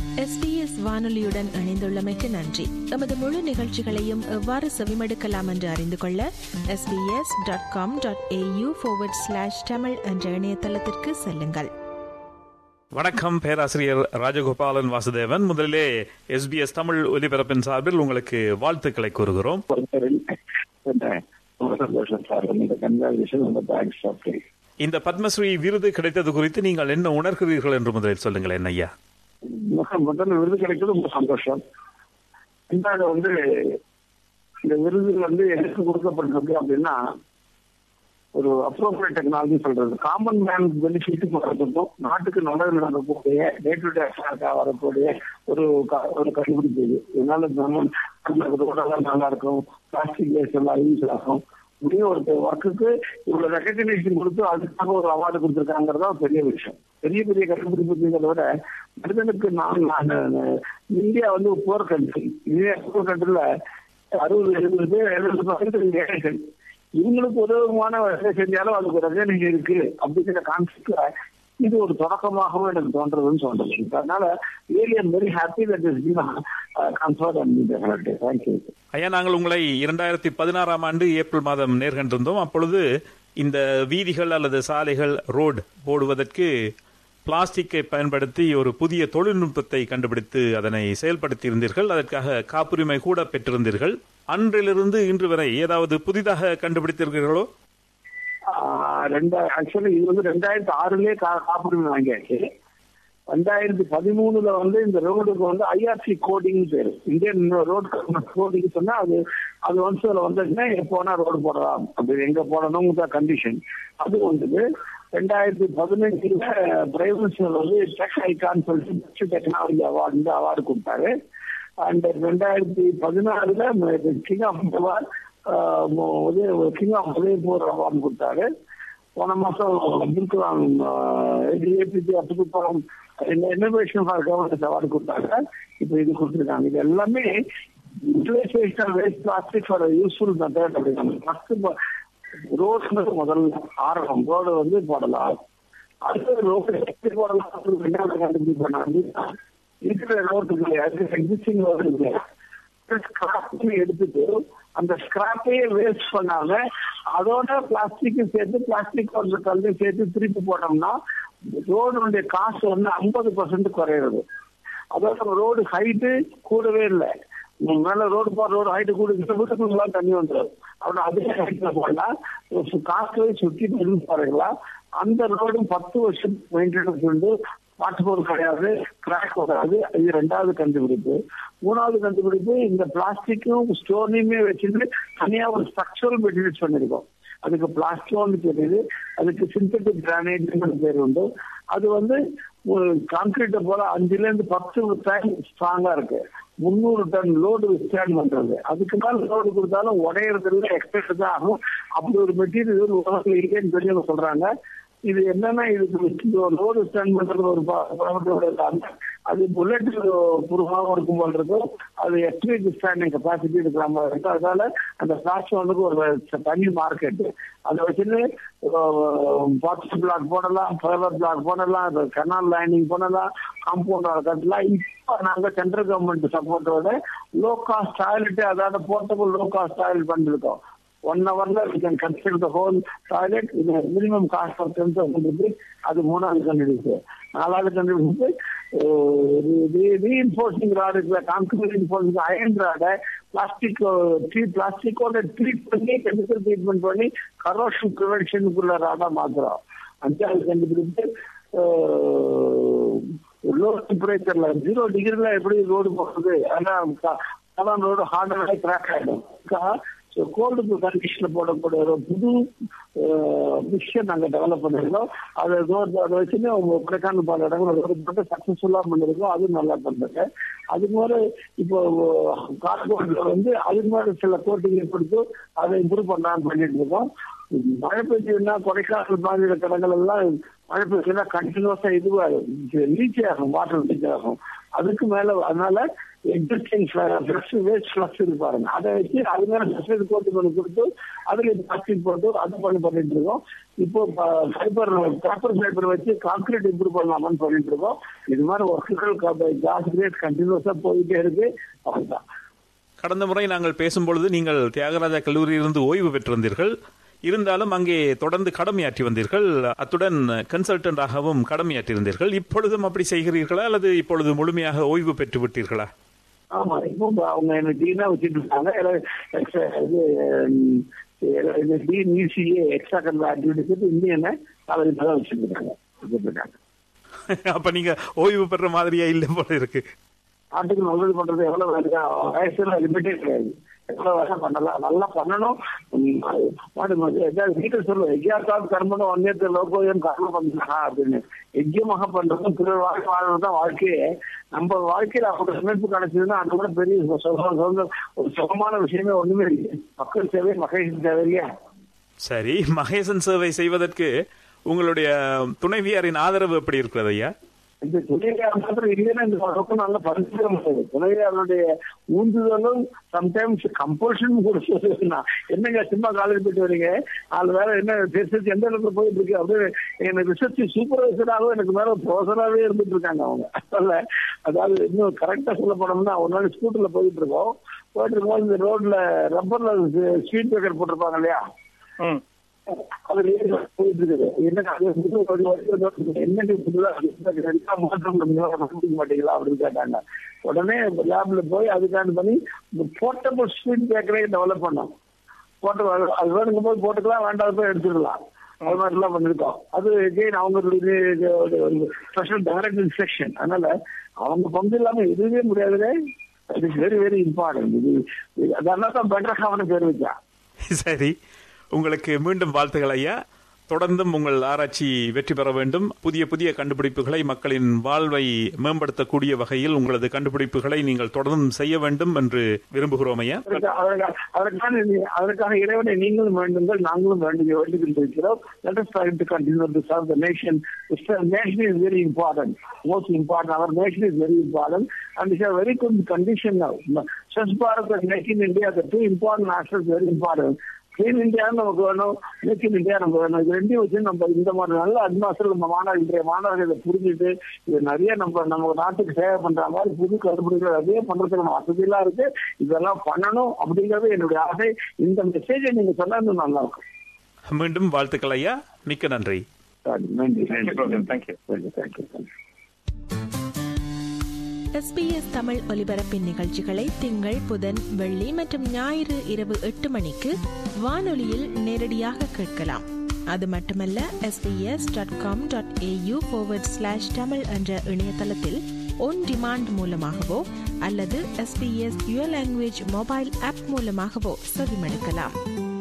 SBS வானொலியுடன் இணைந்துள்ளமைக்கு நன்றி எமது முழு நிகழ்ச்சிகளையும் எவ்வாறு செவிமடுக்கலாம் என்று அறிந்து கொள்ள SBS dot com dot AU slash Tamil என்ற இணையதளத்திற்கு செல்லுங்கள் வணக்கம் பேராசிரியர் ராஜகோபாலன் வாசுதேவன் முதலிலே எஸ்பிஎஸ் தமிழ் ஒலிபரப்பின் சார்பில் உங்களுக்கு வாழ்த்துக்களை கூறுகிறோம் பொறுத்தவரையில் ரொம்ப சந்தோஷம் சார் இந்த கன்வர்சேஷன் ரொம்ப தேங்க்ஸ் ஓகே இந்த பத்மஸ்ரீ விருது கிடைத்தது குறித்து நீங்கள் என்ன உணர்கிறீர்கள் என்று முதலில் சொல்லுங்களேன் ஐயா முதல்ல விருது கிடைக்கிறது ரொம்ப சந்தோஷம் ரெண்டாவது வந்து இந்த விருது வந்து எதுக்கு கொடுக்கப்பட்டிருக்கு அப்படின்னா ஒரு அப்ரோப்ரியேட் டெக்னாலஜி சொல்றது காமன் மேன் பெனிஃபிட்டுக்கு வரதுக்கும் நாட்டுக்கு நல்லது நடக்கக்கூடிய டே டு டே வரக்கூடிய ஒரு க- ஒரு கண்டுபிடிப்பு இது இதனால நம்ம ரோடெல்லாம் நல்லா இருக்கும் பிளாஸ்டிக் வேஸ்ட் எல்லாம் யூஸ் ஆகும் முடியும் ஒரு ஒர்க்குக்கு இவ்வளவு ரெக்கக்னேஷன் கொடுத்து அதுக்காக ஒரு அவார்டு கொடுத்துருக்காங்கிறதா ஒரு பெரிய விஷயம் பெரிய பெரிய கண்டுபிடிப்புங்கிறத விட மனிதனுக்கு நான் நான் இந்தியா வந்து போர் கண்ட்ரி இந்தியா போர் கண்ட்ரில அறுபது எழுபது பேர் எழுபது பர்சன்ட் ஏழைகள் இவங்களுக்கு உதவுமான வேலை செஞ்சாலும் அதுக்கு ஒரு ரெகனேஷன் இருக்கு அப்படிங்கிற கான்செப்ட்ல இது ஒரு தொடக்கமாகவும் எனக்கு தோன்றதுன்னு சொல்றது அதனால really I'm very happy that is comfort and definitely thank you ஐயா நாங்கள் உங்களை இரண்டாயிரத்தி பதினாறாம் ஆண்டு ஏப்ரல் மாதம் நேர்கண்டிருந்தோம் அப்பொழுது இந்த வீதிகள் அல்லது சாலைகள் ரோடு போடுவதற்கு பிளாஸ்டிக்கை பயன்படுத்தி ஒரு புதிய தொழில்நுட்பத்தை கண்டுபிடித்து அதனை செயல்படுத்தி இருந்தீர்கள் அதற்காக காப்புரிமை கூட பெற்றிருந்தீர்கள் அன்றிலிருந்து இன்று வரை ஏதாவது புதிதாக கண்டுபிடித்திருக்கிறீர்களோ ரெண்டா ஆக்சுவலி இது வந்து ரெண்டாயிரத்தி ஆறுலயே கா- காப்புரிமை வாங்கியாச்சு ரெண்டாயிரத்தி பதிமூணுல வந்து இந்த ரோடுக்கு வந்து ஐஆர்சி கோடிங் பேரு இந்தியன் ரோட் கோடிங் சொன்னா அது அது வந்து அதுல வந்துச்சுன்னா எப்போனா ரோடு போடலாம் அப்படி எங்க போடணுங்கிற கண்டிஷன் அது வந்தது ரெண்டாயிரத்தி பதினஞ்சுல பிரைவன்ஸ்ல வந்து டெக் ஐகான் சொல்லிட்டு பெஸ்ட் டெக்னாலஜி அவார்டு இந்த அவார்டு கொடுத்தாரு அண்ட் ரெண்டாயிரத்தி பதினாறுல king of award king of Udaipur award கொடுத்தாரு போன மாசம் Abdul Kalam APJ Abdul Kalam innovation for governance award கொடுத்தாங்க இப்போ இது கொடுத்துருக்காங்க இது எல்லாமே utilisation waste plastic for useful method அப்படிங்கிறாங்க ஃபர்ஸ்ட் ரோடு முதல்ல ஆரம்பம் ரோடு வந்து போடலாம் அடுத்தது ரோடு எப்படி போடலாம் ரெண்டாவது கண்டுபிடிச்சு பண்ணாங்க இருக்கிற ரோட்டுக்கு எக்ஸிஸ்டிங் ரோடு இருக்கு ஸ்கிராப் எடுத்துட்டு அந்த ஸ்கிராப்பையே வேஸ்ட் பண்ணாம அதோட பிளாஸ்டிக்கும் சேர்த்து பிளாஸ்டிக் ஒரு கல்லையும் சேர்த்து திருப்பி போட்டோம்னா ரோடுடைய காசு வந்து ஐம்பது பர்சன்ட் குறையிறது அதோட ரோடு ஹைட்டு கூடவே இல்லை நீங்க மேல ரோடு போற ரோடு ஹைட்டு கூட வீட்டுக்குள்ள தண்ணி வந்துடும் அப்புறம் அதே ஹைட்ல போனா காசு சுற்றி பாருங்களா அந்த ரோடும் பத்து வருஷம் மெயின்டெனன்ஸ் உண்டு வாட்டர் கிடையாது கிராக் வராது இது ரெண்டாவது கண்டுபிடிப்பு மூணாவது கண்டுபிடிப்பு இந்த பிளாஸ்டிக்கும் ஸ்டோனையுமே வச்சுட்டு தனியா ஒரு ஸ்ட்ரக்சரல் மெட்டீரியல்ஸ் பண்ணிருக்கோம் அதுக்கு பிளாஸ்டோன்னு தெரியுது அதுக்கு சிந்தட்டிக் கிரானைட் பேர் உண்டு அது வந்து கான்கிரீட்டை போல அஞ்சுல இருந்து பத்து டைம் ஸ்ட்ராங்கா இருக்கு முந்நூறு டன் லோடு ஸ்டாண்ட் பண்றது அதுக்கு மேல லோடு கொடுத்தாலும் உடையறது இல்லை எக்ஸ்பெக்ட் தான் ஆகும் அப்படி ஒரு மெட்டீரியல் உலகத்துல இருக்கேன்னு பெரியவங்க சொல்றாங்க இது என்னன்னா இதுக்கு லோடு ஸ்டாண்ட் பண்றது ஒரு பரமத்தோட இல்லாம அது புல்லட் புருகாவும் இருக்கும் போல் இருக்கும் அது எஸ்டிக் ஸ்டாண்டிங் கெப்பாசிட்டி இருக்கிற மாதிரி இருக்கும் அதனால அந்த பிளாஸ்டிக் வந்து ஒரு தனி மார்க்கெட் அதை வச்சுட்டு பாக்ஸ் பிளாக் போடலாம் ஃபைபர் பிளாக் போடலாம் கனால் லைனிங் பண்ணலாம் காம்பவுண்ட் கட்டலாம் இப்போ நாங்க சென்ட்ரல் கவர்மெண்ட் சப்போர்ட்டோட லோ காஸ்ட் டாய்லெட் அதாவது போர்ட்டபிள் லோ காஸ்ட் டாய்லெட் பண்ணிருக்கோம் ஒன் ஹவர்ல we can construct the whole toilet இது minimum cost of ten thousand rupees அது மூணாவது கண்டுபிடிப்பு நாலாவது கண்டுபிடிப்பு ரீஇன்ஃபோர்சிங் ராடு இருக்குல்ல கான்கிரீட் ரீஇன்ஃபோர்சிங் அயன் ராடை பிளாஸ்டிக் ட்ரீ பிளாஸ்டிக்கோட ட்ரீட் பண்ணி கெமிக்கல் ட்ரீட்மெண்ட் பண்ணி கரோஷன் ப்ரிவென்ஷனுக்குள்ள ராடா மாத்துறோம் அஞ்சாவது கண்டுபிடிப்பு லோ டெம்பரேச்சர்ல ஜீரோ டிகிரில எப்படி ரோடு போடுறது ஆனா ரோடு ஹார்டாக கிராக் ஆயிடும் கோல்டு கண்டிஷன்ல போடக்கூடிய ஒரு புது மிஷின் நாங்க டெவலப் பண்ணிருக்கோம் அதை அதை வச்சுன்னு உங்க கொடைக்கானல் பல இடங்கள் போட்டு சக்சஸ்ஃபுல்லா பண்ணிருக்கோம் அது நல்லா பண்றது அதுக்கு மேல இப்போ கார்போர்ட்ல வந்து அதுக்கு மேல சில கோட்டிங் கொடுத்து அதை இம்ப்ரூவ் பண்ணலாம்னு பண்ணிட்டு இருக்கோம் மழை பெய்யுதுன்னா கொடைக்கானல் மாதிரி கடங்கள் எல்லாம் மழை பெய்யுதுன்னா கண்டினியூஸா இதுவா லீச் ஆகும் வாட்டர் லீச் ஆகும் அதுக்கு மேல அதனால எக்ஸிஸ்டிங் வேஸ்ட் ஃபிளக்ஸ் இருக்கு பாருங்க அதை வச்சு அது மேல ஃபெசிலிட்டி கோட்டு பண்ணி கொடுத்து அதுல பிளாஸ்டிக் போட்டு அது பண்ணி பண்ணிட்டு இருக்கோம் இப்போ ஃபைபர் பேப்பர் ஃபைபர் வச்சு கான்கிரீட் இம்ப்ரூவ் பண்ணலாமான்னு பண்ணிட்டு இருக்கோம் இது மாதிரி ஒர்க்குகள் ஜாஸ்தி ரேட் கண்டினியூஸா போயிட்டே இருக்கு அவ்வளவுதான் கடந்த முறை நாங்கள் பேசும்பொழுது நீங்கள் தியாகராஜா கல்லூரியிலிருந்து ஓய்வு பெற்றிருந்தீர்கள் இருந்தாலும் அங்கே தொடர்ந்து கடமையாற்றி வந்தீர்கள் அத்துடன் கன்சல்டன்டாகவும் கடமையாற்றியிருந்தீர்கள் இப்பொழுதும் அப்படி செய்கிறீர்களா அல்லது இப்பொழுது முழுமையாக ஓய்வு பெற்று விட்டீர்களா ஆமா இப்போ அவங்க என்ன டீனா வச்சுட்டு இருக்காங்க இது dean UCA extra curricular activities இந்தியனை அவர் இப்பதான் வச்சுருக்காங்க வச்சுருக்காங்க அப்ப நீங்க ஓய்வு பெற மாதிரியா இல்ல போல இருக்கு நாட்டுக்கு நல்லது பண்றது எவ்வளவு வேலைக்கா வயசுல லிமிட்டே கிடையாது எவ்வளவு வேலை பண்ணலாம் நல்லா பண்ணணும் வீட்டில் சொல்லுவோம் எஜ்ஜாக்காவது கர்மனும் வந்தியத்தை லோகோயம் கர்மம் பண்ணா அப்படின்னு எஜ்ஜமாக பண்றதும் பிறர் வாழ்க்கை வாழ்றதுதான் வாழ்க்கையே நம்ம வாழ்க்கையில அவங்க அமைப்பு கிடைச்சதுன்னா அது கூட பெரிய சுகம் ஒரு சுகமான விஷயமே ஒண்ணுமே இல்லை மக்கள் சேவை மகேஷன் சேவை இல்லையா சரி மகேசன் சேவை செய்வதற்கு உங்களுடைய துணைவியாரின் ஆதரவு எப்படி இருக்கிறது ஐயா இந்த துணைவியார் மாத்திரம் இல்லைன்னா இந்த அளவுக்கு நல்லா பரிசுக்க முடியாது துணைவியாருடைய ஊந்துதலும் சம்டைம்ஸ் கம்பல்ஷன் கூட சொல்லுவேன் என்னங்க சும்மா காலேஜ் போயிட்டு வரீங்க அது வேற என்ன ரிசர்ச் எந்த இடத்துல போயிட்டு இருக்கு அப்படியே எனக்கு ரிசர்ச் சூப்பர்வைசராகவும் எனக்கு மேல ப்ரொஃபஸராகவே இருந்துட்டு இருக்காங்க அவங்க அதனால அதாவது இன்னும் கரெக்டா சொல்ல போனோம்னா ஒரு நாள் ஸ்கூட்டர்ல போயிட்டு இருக்கோம் போயிட்டு இருக்கும்போது இந்த ரோட்ல ரப்பர்ல ஸ்வீட் பேக்கர் போட்டிருப்பாங்க இல்லையா அது போயிட்டு இருக்குது என்னங்க அது என்னங்க மாற்றம் கண்டுபிடிக்க மாட்டீங்களா அப்படின்னு கேட்டாங்க உடனே லேப்ல போய் அதுக்கான பண்ணி போர்ட்டபிள் ஸ்வீட் பேக்கரே டெவலப் பண்ணோம் போட்டு அது வேணுங்கும் போது போட்டுக்கலாம் வேண்டாம் போய் எடுத்துக்கலாம் அது மாதிரிலாம் பண்ணிருக்கோம் அது எகெயின் அவங்களுடைய ஸ்பெஷல் டைரக்ட் இன்ஸ்ட்ரக்ஷன் அதனால அவங்க பங்கு இல்லாம எதுவே முடியாதுலே it is very very important இது அதனால தான் பெட்டர் அவனு பேர் வச்சான் சரி உங்களுக்கு மீண்டும் வாழ்த்துக்கள் ஐயா தொடர்ந்தும் உங்கள் ஆராய்ச்சி வெற்றி பெற வேண்டும் புதிய புதிய கண்டுபிடிப்புகளை மக்களின் வாழ்வை மேம்படுத்தக்கூடிய வகையில் உங்களது கண்டுபிடிப்புகளை நீங்கள் தொடர்ந்தும் செய்ய வேண்டும் என்று விரும்புகிறோம் ஐயா அதற்கான அதற்கான இறைவனை நீங்களும் வேண்டுங்கள் நாங்களும் வேண்டி வேண்டுகின்றிருக்கிறோம் let us try to continue to serve the nation the nation is very important most important our nation is very important and it's a very good condition now Swachh Bharat and Make in India the two important aspects very important clean India நமக்கு வேணும் make in India நம்ம வேணும் இது ரெண்டையும் வச்சு நம்ம இந்த மாதிரி நல்ல அட்மாஸ்டர் நம்ம மாணவர் இன்றைய மாணவர்கள் இதை புரிஞ்சுட்டு இது நிறைய நம்ம நம்ம நாட்டுக்கு சேவை பண்ற மாதிரி புது கண்டுபிடிக்கிற அதே பண்றதுக்கான வசதியெல்லாம் இருக்கு இதெல்லாம் பண்ணணும் அப்படிங்கறது என்னுடைய ஆசை இந்த மெசேஜை நீங்க சொன்னா இன்னும் நல்லா இருக்கும் மீண்டும் வாழ்த்துக்கள் ஐயா மிக்க நன்றி நன்றி தேங்க்யூ தேங்க்யூ எஸ்பிஎஸ் தமிழ் ஒலிபரப்பின் நிகழ்ச்சிகளை திங்கள் புதன் வெள்ளி மற்றும் ஞாயிறு இரவு எட்டு மணிக்கு வானொலியில் நேரடியாக கேட்கலாம் அது மட்டுமல்ல SBS dot com dot AU slash Tamil என்ற இணையதளத்தில் ஒன் டிமாண்ட் மூலமாகவோ அல்லது SBS your language mobile app மூலமாகவோ செவிமடுக்கலாம்